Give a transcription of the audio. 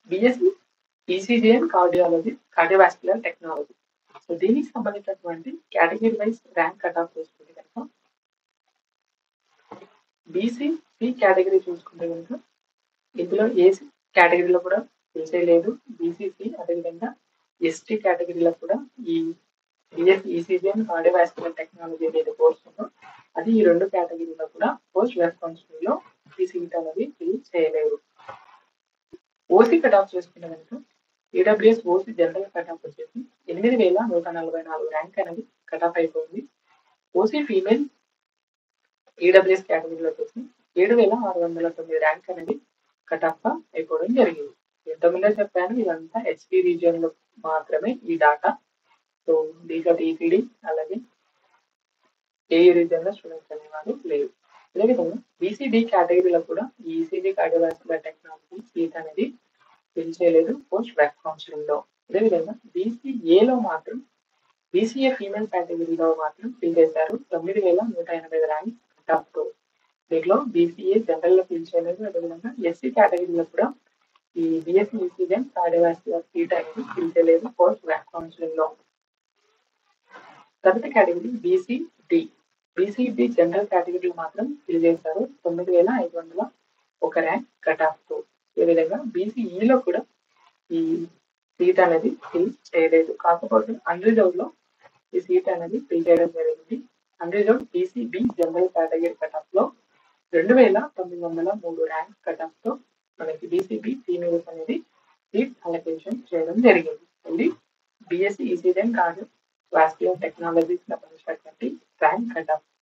BSc ECG and cardiology cardiovascular technology so దీనికి సంబంధించినటువంటి category wise rank cut off చూసుకుంటే కనుక బీసీ సి కేటగిరీ చూసుకుంటే కనుక ఇందులో ఏ కేటగిరీలో కూడా తెలిసే లేదు బీసీసీ అదేవిధంగా ఎస్టీ కేటగిరీలో కూడా ఈ BS ECG and cardiovascular technology ఏదైతే కోర్స్ ఉందో అది ఈ రెండు కేటగిరీలో కూడా పోస్ట్ రెస్పాన్సిబుల్ లో ఈ సీట్ అనేది ఫిల్ చేయలేరు ఓసీ కట్ ఆఫ్ చేసుకున్న కనుక EWS OC general cut off వచ్చేసి ఎనిమిది వేల నూట నలభై నాలుగు ర్యాంక్ అనేది కట్ ఆఫ్ అయిపోయింది ఓసీ ఫీమేల్ ఈడబ్ల్యూఎస్ కేటగిరీలో వచ్చేసి ఏడు వేల ఆరు వందల తొమ్మిది ర్యాంక్ అనేది కట్ ఆఫ్ అయిపోవడం జరిగింది ఇంతకుముందే చెప్పాను ఇదంతా హెచ్పి రీజియన్ లో మాత్రమే ఈ డాటా సో దీంట్లో టీసీడీ అలాగే ఏఈ రీజియన్ లో స్టూడెంట్స్ అనేవాళ్ళు లేరు అదేవిధంగా బీసీడీ కేటగిరీలో కూడా ఈ ఈసీజీ కార్డియోవాస్కులర్ టెక్నాలజీ సీట్ అనేది ఫిల్ చేయలేదు పోస్ట్ బ్యాక్ కౌన్సిలింగ్ లో అదేవిధంగా బీసీఏలో మాత్రం బీసీఏ ఫీమేల్ కేటగిరీలో మాత్రం ఫిల్ చేశారు తొమ్మిది వేల నూట ఎనభై ర్యాంక్ టాప్ తో దీంట్లో బీసీఏ జనరల్ లో ఫిల్ చేయలేదు అదేవిధంగా ఎస్సీ కేటగిరీలో కూడా ఈ బిఎస్సీ ఈసీజీ కార్డియోవాస్కులర్ సీట్ అనేది ఫిల్ చేయలేదు పోస్ట్ బ్యాక్ కౌన్సిలింగ్ లో తర్వాత కేటగిరీ బీసీడి బీసీడి జనరల్ కేటగిరీలో మాత్రం ఫిల్ చేశారు తొమ్మిది వేల ఐదు వందల ఒక ర్యాంక్ కట్ ఆఫ్ తో ఈ విధంగా బీసీఈలో కూడా ఈ సీట్ అనేది ఫిల్ చేయలేదు కాకపోతే అన్రిజర్వ్ లో ఈ సీట్ అనేది ఫిల్ చేయడం జరిగింది unreserved BCB general category cut off లో రెండు వేల తొమ్మిది వందల మూడు ర్యాంక్ కట్ ఆఫ్ తో మనకి బీసీబీ ఫీమేల్స్ అనేది సీట్ అలొకేషన్ చేయడం జరిగింది ఇది బిఎస్సి ఈసీజన్ కార్డు వాస్కులర్ టెక్నాలజీస్ సంబంధించినటువంటి ర్యాంక్ కట్ ఆఫ్